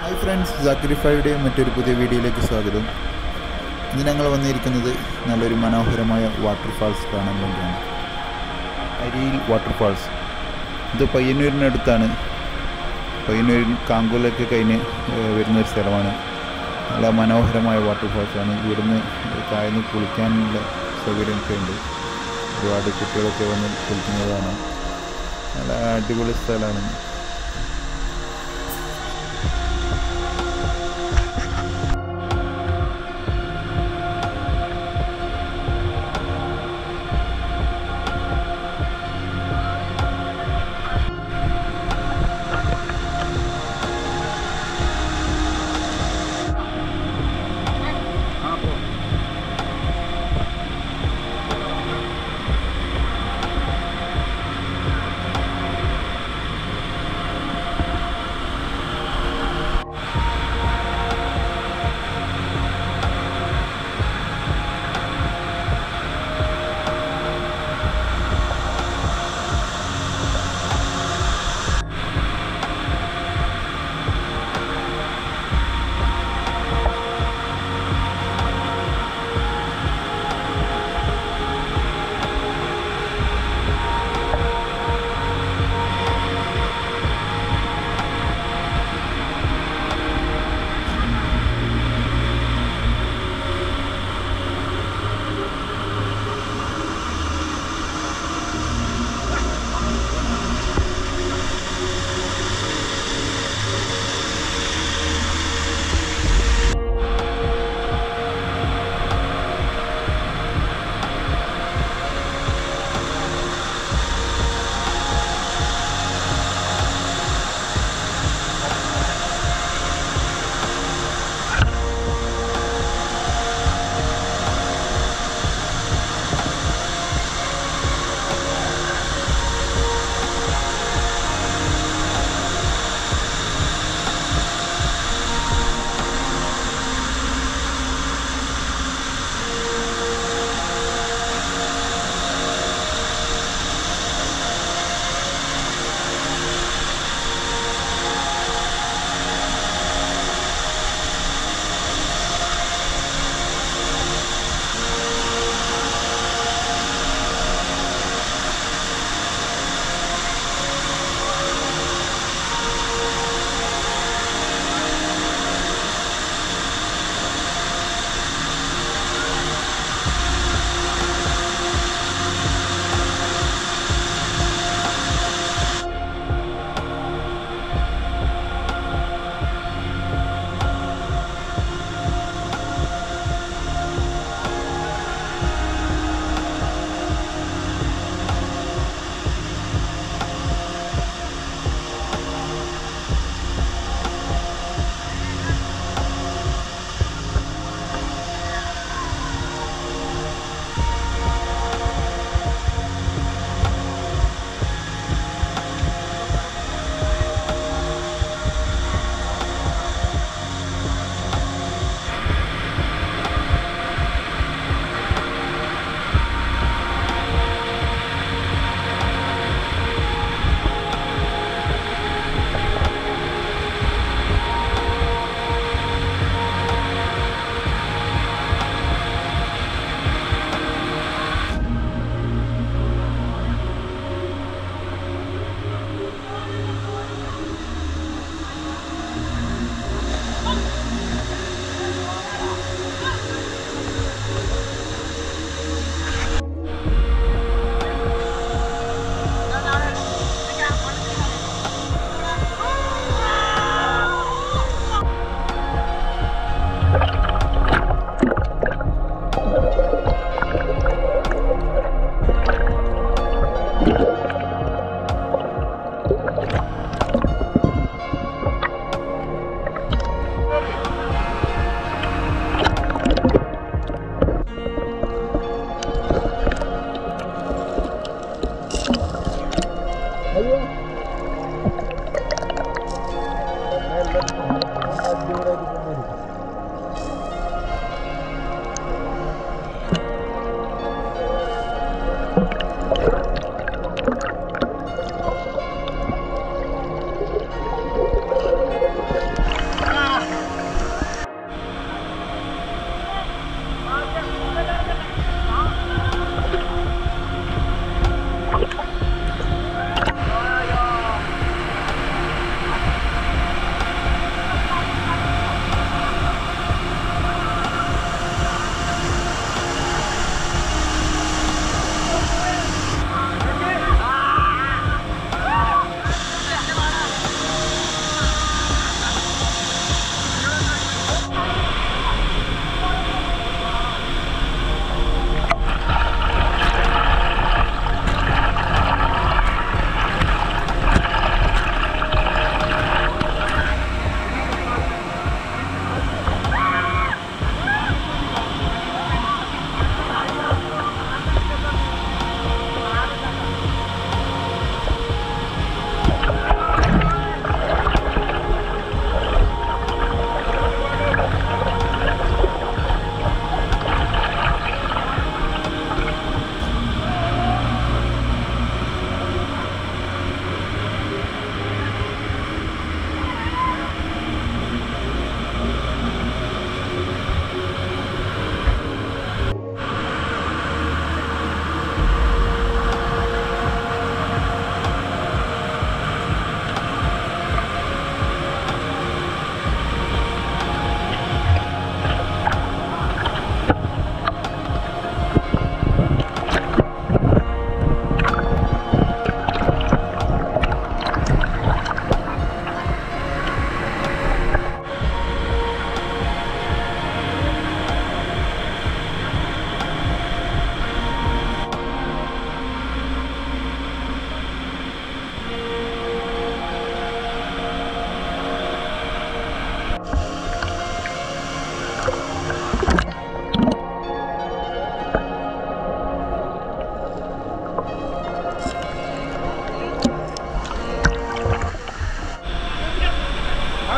Hi friends സാക്രിഫൈയുടെ മറ്റൊരു പുതിയ വീഡിയോയിലേക്ക് സ്വാഗതം ഇന്ന് ഞങ്ങൾ വന്നിരിക്കുന്നത് നല്ലൊരു മനോഹരമായ വാട്ടർഫാൾസ് കാണാൻ വേണ്ടിയാണ് അരിയിൽ വാട്ടർഫാൾസ് ഇത് പയ്യന്നൂരിനടുത്താണ് പയ്യന്നൂരിൽ കാങ്കോലൊക്കെ കഴിഞ്ഞ് ഏഹ്, വരുന്നൊരു സ്ഥലമാണ് നല്ല മനോഹരമായ വാട്ടർഫാൾസാണ് ഇവിടുന്ന് താഴ്ന്ന് കുളിക്കാനുള്ള സൗകര്യമൊക്കെ ഉണ്ട് ഒരുപാട് കുട്ടികളൊക്കെ വന്ന് കുളിക്കുന്നതാണ് നല്ല അടിപൊളി സ്ഥലമാണ്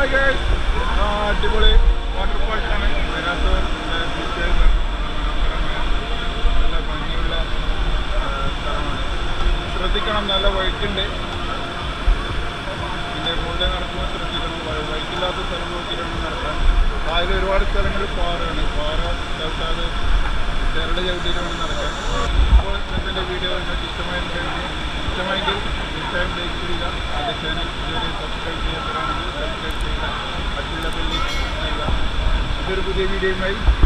ഹായ് ഗൈസ് അടിപൊളി വാട്ടർഫാൾസ് ആണ് വരാത്തവർ തീർച്ചയായും വരണം. മനോഹരമായ നല്ല ഭംഗിയുള്ള ആ, സ്ഥലമാണ് ശ്രദ്ധിക്കണം നല്ല വഴിക്കുണ്ട് പിന്നെ മുകളിൽ നടക്കുമ്പോൾ ശ്രദ്ധിക്കണം വഴി- വഴിക്കില്ലാത്ത സ്ഥലം നോക്കിയിട്ടാണ് നടക്കാൻ താഴെ ഒരുപാട് സ്ഥലങ്ങളിൽ പാറയാണ് പാറ ചവിട്ടാതെ ചരട് ചവിട്ടിയിട്ട് വേണം നടക്കാൻ അപ്പോൾ ഇന്നത്തെ വീഡിയോ നിങ്ങൾക്ക് ഇഷ്ടമായിട്ടുണ്ടെങ്കിൽ ഇഷ്ടമായെങ്കിൽ തീർച്ചയായും ലൈക്ക് ചെയ്യുക എൻ്റെ ചാനൽ ഇതുവരെ സബ്സ്ക്രൈബ് ചെയ്യാത്തവരാണെങ്കിൽ സബ്സ്ക്രൈബ് ചെയ്യുക മറ്റുള്ള ബെല്ലിൽ ചെയ്യുക ഇതൊരു പുതിയ വീഡിയോയുമായി